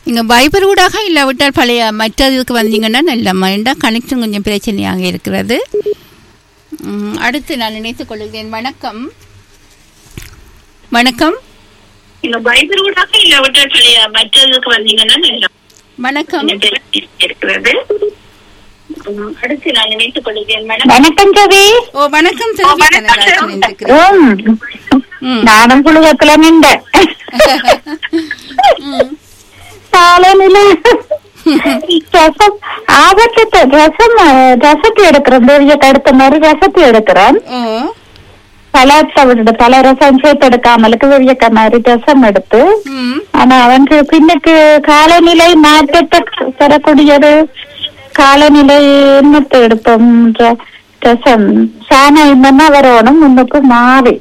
நீங்க வைபர் ஊடாக இல்லாவிட்டால் பழைய மற்ற இதுக்கு வந்தீங்கன்னா நல்லம்மா ஏண்டா கனெக்ஷன் கொஞ்சம் பிரச்சனையாக இருக்கிறது ம், அடுத்து நான் நினைத்துக் கொள்கிறேன் வணக்கம் வணக்கம் நீங்க பைபிள் ஊடாக இல்லாவிட்டால் பழைய மற்றதுக்கு வந்தீங்கன்னா நல்லா வணக்கம் கொஞ்சம் பிரச்சனை இருக்கிறது உம், அடுத்து நான் நினைத்துக் கொள்கிறேன் மேடம் வணக்கம் கவி ஓ வணக்கம் செல்வி கனகராஜன் இருக்கிறேன் ஓம் ம். நானும் புழுகத்துல நின்றேன் ம். காலையில ரசம் ஆபத்து ரசம் அஹ், ரசத்தை எடுக்கிறேன் தேவியக்கு அடுத்த மாதிரி ரசத்தை எடுக்கிறேன் ஓ பழத்தை விட்டு பல ரசம் சேர்த்து எடுக்காமலுக்கு வெவியக்க மாதிரி ரசம் எடுத்து ம் ஆனா அவனுக்கு பின்னுக்கு காலநிலை மாற்றத்தை தரக்கூடியது காலநிலை என்னத்தை எடுப்போம் ர- ரசம் சாணம் என்னன்னா வரணும் முன்னுக்கு மாறி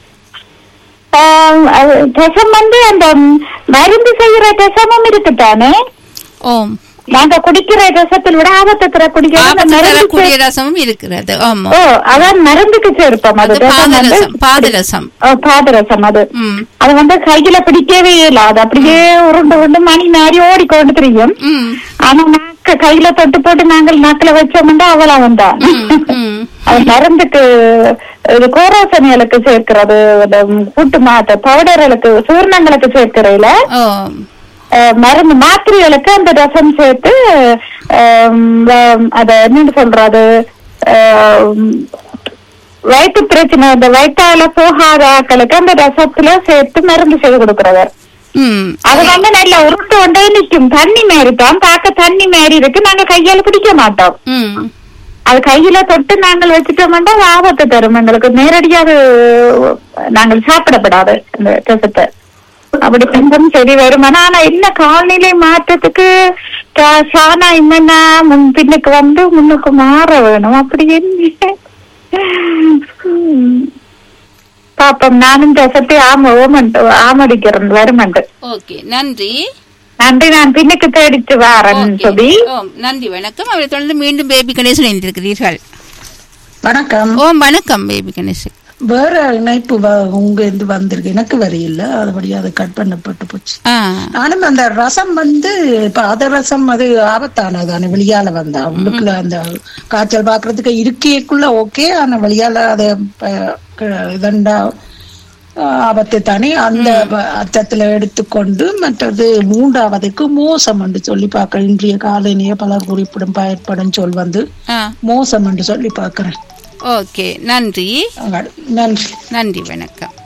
ஆஹ் அது ரசம் வந்து அந்த மருந்து செய்யற ரசமும் இருக்குதானே ஓம் நாங்க குடிக்கிற ரசத்தில் விட ஆபத்து தரக்கூடிய அந்த ஆபத்து மருந்து தரக்கூடிய சே- ரசமும் இருக்கிறது ஆமா ஓ அதான் மருந்துக்கு சேர்ப்போம் அது அது ரசம் வந்து பாதரசம் பாதரசம் ஓ, பாதரசம் அது ம் அது வந்து கையில பிடிக்கவே இல்லை அது அப்படியே உருண்டு உருண்டு மணி மாறி ஓடிக்கொண்டு தெரியும் ம் ஆனா நாக்க கையில தொட்டு போட்டு நாங்கள் நாக்கில வச்சோம்னா அவளா வந்தா ம், ம் அது மருந்துக்கு இது கோரோசனிகளுக்கு சேர்க்கிறது இந்த கூட்டு மாத்த பவுடர்களுக்கு சூர்ணங்களுக்கு சேர்க்கிறதுல ஓ அஹ், மருந்து மாத்திரைகளுக்கு அந்த ரசம் சேர்த்து ஆம், வ- அத என்னன்னு சொல்றது ஆம், வயிற்று பிரச்சனை இந்த வயிற்றால போகாத ஆட்களுக்கு அந்த ரசத்துல சேர்த்து மருந்து செய்து கொடுக்கிறவர் ம் அது வந்து நல்ல உருட்டு கொண்டே நிக்கும் தண்ணி மாதிரி தான் பார்க்க தண்ணி மாதிரி இருக்கு நாங்க கையால பிடிக்க மாட்டோம் ம் அது கையில தொட்டு நாங்கள் வச்சுட்டோம்னா அது ஆபத்து தரும் எங்களுக்கு நேரடியாக நாங்கள் சாப்பிடப்படாது அந்த ரசத்தை அப்படி கொஞ்சம் சரி வரும் ஆனா ஆனா என்ன காலநிலை மாற்றத்துக்கு கா- சாணா என்னன்னா முன் பின்னுக்கு வந்து முன்னுக்கு மாற வேணும் அப்படி என்ன உம். பாப்போம் நானும் ரசத்தை ஆம ஓமண்டு ஆமடிக்கிறேன் வருமண்டு ஓகே நன்றி நன்றி நான் பின்னுக்கு தேடிட்டு வாரேன் ஓகே சொல்லி ஓம் நன்றி வணக்கம் அவரை தொடர்ந்து மீண்டும் பேபி கணேசன் இணைந்திருக்கிறீர்கள் வணக்கம் ஓம் வணக்கம் பேபி கணேசன் வேற இணைப்பு வ- உங்க இருந்து வந்திருக்கு எனக்கு வரையில அதுபடி அது கட் பண்ணப்பட்டு போச்சு ஆ நானும் அந்த ரசம் வந்து இப்ப அத ரசம் அது ஆபத்தானதானே வெளியால வந்தா உள்ளுக்குள்ள அந்த காய்ச்சல் பாக்குறதுக்கு இருக்கைக்குள்ள ஓகே ஆனா வெளியால அத ப- க- இதண்டா ஆஹ், ஆபத்து தானே அந்த வ- அர்த்தத்துல எடுத்துக்கொண்டு மற்றது மூன்றாவதுக்கு மோசம் என்று சொல்லி பார்க்க இன்றைய காலநிலைய பலர் குறிப்பிடும் பயன்படும் சொல் வந்து ஆ மோசம் என்று சொல்லி பார்க்கிறேன் ஓகே நன்றி அங்க- நன்றி நன்றி வணக்கம்